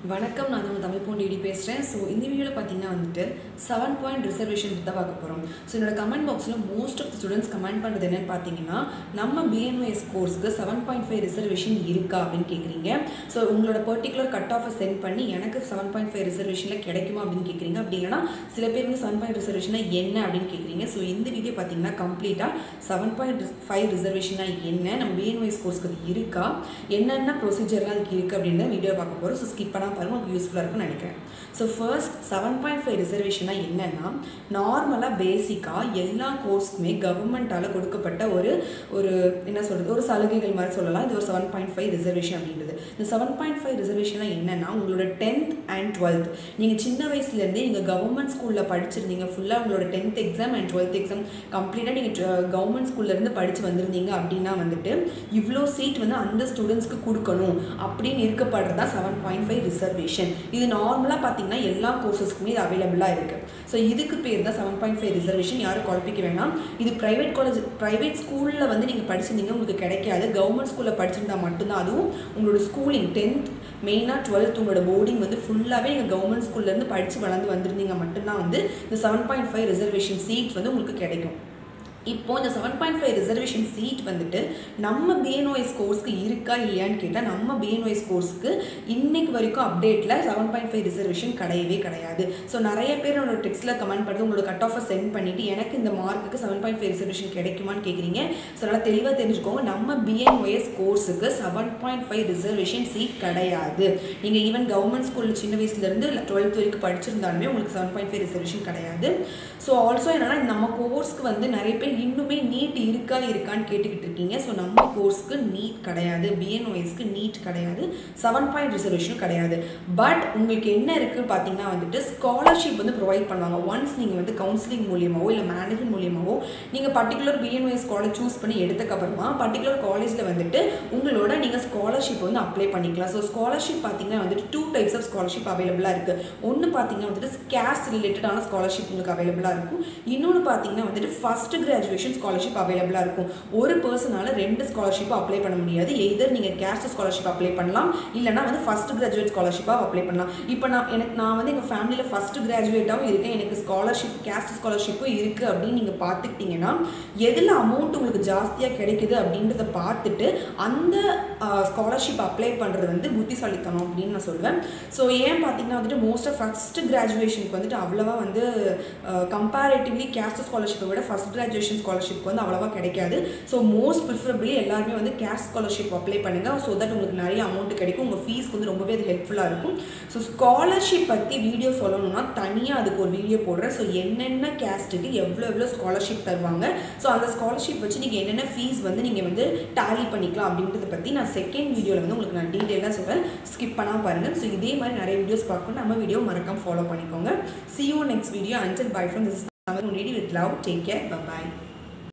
வணக்கம் நான் உங்கள் தமிழ் பூண்டிடி பேசுகிறேன் ஸோ இந்த வீடியோவில் பார்த்தீங்கன்னா வந்துட்டு செவன் பாயிண்ட் ரிசர்வேஷன் தான் பார்க்க போகிறோம் ஸோ என்னோட கமெண்ட் பாக்ஸில் most of the students comment பண்ணுறது என்னன்னு பார்த்தீங்கன்னா நம்ம பிஎன்ஒஎஸ் கோர்ஸ்க்கு செவன் பாயிண்ட் ஃபைவ் ரிசர்வேஷன் இருக்கா அப்படின்னு கேட்குறீங்க ஸோ உங்களோட பர்டிகுலர் கட் ஆஃபை சென்ட் பண்ணி எனக்கு செவன் பாயிண்ட் ஃபைவ் ரிசர்வேஷனில் கிடைக்குமா அப்படின்னு கேட்குறீங்க அப்படி இல்லைனா சில பேர் வந்து செவன் பாயிண்ட் ரிசர்வேஷனா என்ன அப்படின்னு கேட்குறீங்க ஸோ இந்த வீடியோ பார்த்தீங்கன்னா கம்ப்ளீட்டாக செவன் பாயிண்ட் ஃபைவ் ரிசர்வேஷனா என்ன நம்ம பிஎன்ஒஎஸ் கோர்ஸ்க்கு அது இருக்கா என்னென்ன ப்ரொசீஜர்லாம் அதுக்கு இருக்குது அப்படின்னு வீடியோ பார்க்க போகிறோம் ஸோ ஸ்கிப் பண்ணால் பாருங்கள் உங்களுக்கு யூஸ்ஃபுல்லாக இருக்கும்னு நினைக்கிறேன் so first seven point five ரிசர்வேஷனாக என்னென்னா நார்மலாக பேசிக்காக எல்லா கோர்ஸ்க்குமே கவர்மெண்ட்டால் கொடுக்கப்பட்ட ஒரு ஒரு என்ன சொல்கிறது ஒரு சலுகைகள் மாதிரி சொல்லலாம் இது ஒரு செவன் பாயிண்ட் ஃபைவ் ரிசர்வேஷன் அப்படின்றது இந்த செவன் பாயிண்ட் ஃபைவ் ரிசர்வேஷனாக என்னென்னா உங்களோட டென்த் அண்ட் டுவெல்த் நீங்கள் சின்ன வயசுலேருந்தே நீங்கள் கவர்மெண்ட் ஸ்கூலில் படிச்சிருந்தீங்க ஃபுல்லாக உங்களோட tenth exam and twelfth exam கம்ப்ளீட்டாக நீங்கள் கவர்மெண்ட் ஸ்கூல்லேருந்து படித்து வந்திருந்தீங்க அப்படின்னா வந்துட்டு இவ்வளோ சீட் வந்து அந்த ஸ்டூடெண்ட்ஸ்க்கு கொடுக்கணும் அப்படின்னு இருக்கப்படுறது தான் செவன் பாயிண்ட் ஃபைவ் ரிசர்வேஷன் இது நார்மலாக பார்த்தீங்கன்னா எல்லா கோர்சஸ்க்குமே இது அவைலபிளாக இருக்குது ஸோ இதுக்கு பேர் தான் செவன் பாயிண்ட் ஃபைவ் ரிசர்வேஷன் யாரும் குழப்பிக்க வேணாம் இது ப்ரைவேட் காலேஜ் ப்ரைவேட் ஸ்கூலில் வந்து நீங்கள் படிச்சிருந்தீங்க உங்களுக்கு கிடைக்காது கவர்மெண்ட் ஸ்கூலில் படிச்சிருந்தா மட்டும்தான் அதுவும் உங்களோட ஸ்கூலிங் டென்த் மெயினாக டுவெல்த் உங்களோட போர்டிங் வந்து ஃபுல்லாகவே நீங்கள் கவர்மெண்ட் ஸ்கூல்லேருந்து படித்து வளர்ந்து வந்திருந்தீங்க மட்டும்தான் வந்து இந்த seven point five reservation seat வந்து உங்களுக்கு கிடைக்கும் இப்போ இந்த seven point five reservation seat வந்துட்டு நம்ம பிஎன்ஒஎஸ் கோர்ஸ்க்கு இருக்கா இல்லையான்னு கேட்டால் நம்ம பிஎன்ஒஎஸ் கோர்ஸ்க்கு இன்னைக்கு வரைக்கும் அப்டேட்டில் செவன் பாயிண்ட் ஃபைவ் ரிசர்வேஷன் கிடையவே கிடையாது ஸோ நிறைய பேர் உங்களோட டெக்ஸ்ட்டில் கமெண்ட் பண்ணுறது உங்களோட கட் ஆஃபை சென்ட் பண்ணிவிட்டு எனக்கு இந்த மார்க்குக்கு செவன் பாயிண்ட் ஃபைவ் ரிசர்வேஷன் கிடைக்குமான்னு கேட்குறீங்க ஸோ நல்லா தெளிவாக தெரிஞ்சுக்கோங்க நம்ம பிஎன்ஒஎஸ் கோர்ஸுக்கு seven point five reservation seat கிடையாது நீங்கள் ஈவன் கவர்மெண்ட் ஸ்கூலில் சின்ன வயசுலேருந்து டுவெல்த் வரைக்கும் படிச்சிருந்தாலுமே உங்களுக்கு செவன் பாயிண்ட் ஃபைவ் ரிசர்வேஷன் கிடையாது ஸோ ஆல்சோ என்னென்னா நம்ம கோர்ஸ்க்கு வந்து நிறைய பேர் இன்னுமே நீட் இருக்கா இருக்கான்னு கேட்டுக்கிட்டு இருக்கீங்க ஸோ நம்ம கோர்ஸ்க்கு நீட் கிடையாது பிஎன்ஒஎஸ்க்கு நீட் கிடையாது செவன் பாயிண்ட் ரிசர்வேஷனும் கிடையாது பட் உங்களுக்கு என்ன இருக்குது பார்த்தீங்கன்னா வந்துட்டு ஸ்காலர்ஷிப் வந்து ப்ரொவைட் பண்ணுவாங்க ஒன்ஸ் நீங்கள் வந்து கவுன்சிலிங் மூலியமாவோ இல்லை மேனேஜ்மெண்ட் மூலியமாவோ நீங்கள் பர்டிகுலர் பிஎன்ஒஎஸ் காலேஜ் சூஸ் பண்ணி எடுத்தக்கப்புறமா பர்டிகுலர் காலேஜில் வந்துட்டு உங்களோட நீங்கள் ஸ்காலர்ஷிப் வந்து அப்ளை பண்ணிக்கலாம் ஸோ ஸ்காலர்ஷிப் பார்த்தீங்கன்னா வந்துட்டு டூ டைப்ஸ் ஆஃப் ஸ்காலர்ஷிப் அவைலபிளாக இருக்குது ஒன்று பார்த்தீங்கன்னா வந்துட்டு கேஸ்ட் ரிலேட்டடான ஸ்காலர்ஷிப் உங்களுக்கு அவைலபிளாக இருக்கும் இன்னொன்று பார்த்தீங்கன்னா வந்துட்டு ஃபஸ்ட் கிராஜுவேஷன் ஸ்காலர்ஷிப் அவைலபிளாக இருக்கும் ஒரு பர்சனால் ரெண்டு ஸ்காலர்ஷிப்பை அப்ளை பண்ண முடியாது எய்தர் நீங்கள் கேஸ்ட் ஸ்காலர்ஷிப் அப்ளை பண்ணலாம் இல்லைனா வந்து ஃபஸ்ட் கிராஜுவேட் ஸ்காலர்ஷிப்பாக அப்ளை பண்ணலாம் இப்போ நான் எனக்கு நான் வந்து எங்கள் ஃபேமிலியில் ஃபஸ்ட் கிராஜுவேட்டாகவும் இருக்கேன் எனக்கு ஸ்காலர்ஷிப் கேஸ்ட் ஸ்காலர்ஷிப்பும் இருக்குது அப்படின்னு நீங்கள் பார்த்துக்கிட்டிங்கன்னா எதில் அமௌண்ட் உங்களுக்கு ஜாஸ்தியாக கிடைக்குது அப்படின்றத பார்த்துட்டு அந்த ஸ்காலர்ஷிப் அப்ளை பண்ணுறது வந்து புத்திசாலித்தனம் அப்படின்னு நான் சொல்லுவேன் ஸோ ஏன் பார்த்தீங்கன்னா வந்துட்டு மோஸ்ட் ஆஃப் ஃபஸ்ட் கிராஜுவேஷனுக்கு வந்துட்டு அவ்வளோவா வந்து கம்பேரேட்டிவ்லி கேஸ்ட் ஸ்காலர்ஷிப்பை விட ஃபஸ்ட் கிராஜுவேஷன் ஸ்காலர்ஷிப் வந்து அவ்வளோவா கிடைக்காது ஸோ மோஸ்ட் ப்ரிஃபரபிளி எல்லாருமே வந்து கேஸ்ட் ஸ்காலர்ஷிப் அப்ளை பண்ணுங்கள் ஸோ தட் உங்களுக்கு நிறைய அமௌண்ட் கிடைக்கும் உங்கள் ஃபீஸ்க்கு வந்து ரொம்பவே அது ஹெல்ப்ஃபுல்லாக இருக்கும் ஸோ ஸ்காலர்ஷிப் பற்றி வீடியோ சொல்லணும்னா தனியாக அதுக்கு ஒரு வீடியோ போடுறேன் ஸோ என்னென்ன கேஸ்ட்டுக்கு எவ்வளோ எவ்வளோ ஸ்காலர்ஷிப் தருவாங்க ஸோ அந்த ஸ்காலர்ஷிப் வச்சு நீங்கள் என்னென்ன ஃபீஸ் வந்து நீங்கள் வந்து டேலி பண்ணிக்கலாம் அப்படின்றத பற்றி நான் செகண்ட் வீடியோவில் வந்து உங்களுக்கு நான் டீட்டெயிலாக சொல்கிறேன் ஸ்கிப் பண்ணால் பாருங்கள் ஸோ இதே மாதிரி நிறைய வீடியோஸ் பார்க்கணும் நம்ம வீடியோ மறக்காம ஃபாலோ பண்ணிக்கோங்க சி யூ நெக்ஸ்ட் வீடியோ அஞ்சல் bye from this is with love. Take care. Bye bye.